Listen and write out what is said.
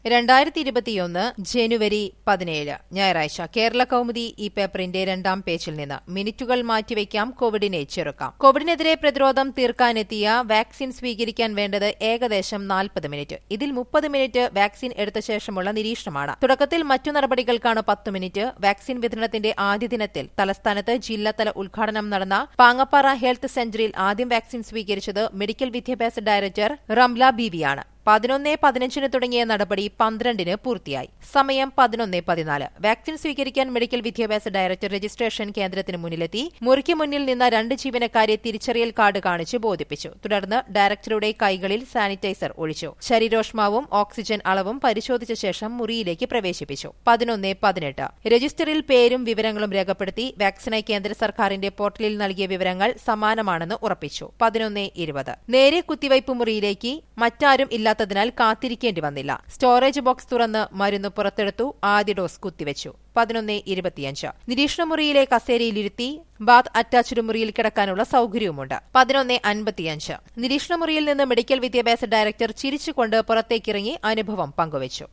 രണ്ടായിരത്തി ഇരുപത്തിയൊന്ന് ജനുവരി പതിനേഴ് ഞായറാഴ്ച കേരള കൗമുദി ഈ പേപ്പറിന്റെ രണ്ടാം പേജിൽ നിന്ന് മിനിറ്റുകൾ മാറ്റിവെക്കാം കോവിഡിനെ ചെറുക്കാം കോവിഡിനെതിരെ പ്രതിരോധം തീർക്കാനെത്തിയ വാക്സിൻ സ്വീകരിക്കാൻ വേണ്ടത് ഏകദേശം നാൽപ്പത് മിനിറ്റ് ഇതിൽ മുപ്പത് മിനിറ്റ് വാക്സിൻ എടുത്ത ശേഷമുള്ള നിരീക്ഷണമാണ് തുടക്കത്തിൽ മറ്റു നടപടികൾക്കാണ് പത്ത് മിനിറ്റ് വാക്സിൻ വിതരണത്തിന്റെ ആദ്യ ദിനത്തിൽ തലസ്ഥാനത്ത് ജില്ലാതല ഉദ്ഘാടനം നടന്ന പാങ്ങപ്പാറ ഹെൽത്ത് സെന്ററിൽ ആദ്യം വാക്സിൻ സ്വീകരിച്ചത് മെഡിക്കൽ വിദ്യാഭ്യാസ ഡയറക്ടർ റംല ബീവിയാണ് പതിനൊന്ന് പതിനഞ്ചിന് തുടങ്ങിയ നടപടി പന്ത്രണ്ടിന് പൂർത്തിയായി സമയം പതിനൊന്ന് പതിനാല് വാക്സിൻ സ്വീകരിക്കാൻ മെഡിക്കൽ വിദ്യാഭ്യാസ ഡയറക്ടർ രജിസ്ട്രേഷൻ കേന്ദ്രത്തിന് മുന്നിലെത്തി മുറിക്ക് മുന്നിൽ നിന്ന രണ്ട് ജീവനക്കാരെ തിരിച്ചറിയൽ കാർഡ് കാണിച്ച് ബോധിപ്പിച്ചു തുടർന്ന് ഡയറക്ടറുടെ കൈകളിൽ സാനിറ്റൈസർ ഒഴിച്ചു ശരീരോഷ്മാവും ഓക്സിജൻ അളവും പരിശോധിച്ച ശേഷം മുറിയിലേക്ക് പ്രവേശിപ്പിച്ചു പതിനൊന്ന് പതിനെട്ട് രജിസ്റ്ററിൽ പേരും വിവരങ്ങളും രേഖപ്പെടുത്തി വാക്സിനായി കേന്ദ്ര സർക്കാരിന്റെ പോർട്ടലിൽ നൽകിയ വിവരങ്ങൾ സമാനമാണെന്ന് ഉറപ്പിച്ചു പതിനൊന്ന് ഇരുപത് നേരെ കുത്തിവയ്പ് മുറിയിലേക്ക് മറ്റാരും ഇല്ലാത്തതിനാൽ കാത്തിരിക്കേണ്ടി വന്നില്ല സ്റ്റോറേജ് ബോക്സ് തുറന്ന് മരുന്ന് പുറത്തെടുത്തു ആദ്യ ഡോസ് കുത്തിവെച്ചു പതിനൊന്ന് ഇരുപത്തിയഞ്ച് നിരീക്ഷണ മുറിയിലെ കസേരയിലിരുത്തി ബാത്ത് അറ്റാച്ച്ഡ് മുറിയിൽ കിടക്കാനുള്ള സൌകര്യവുമുണ്ട് പതിനൊന്ന് അൻപത്തിയഞ്ച് നിരീക്ഷണ മുറിയിൽ നിന്ന് മെഡിക്കൽ വിദ്യാഭ്യാസ ഡയറക്ടർ ചിരിച്ചുകൊണ്ട് പുറത്തേക്കിറങ്ങി അനുഭവം പങ്കുവച്ചു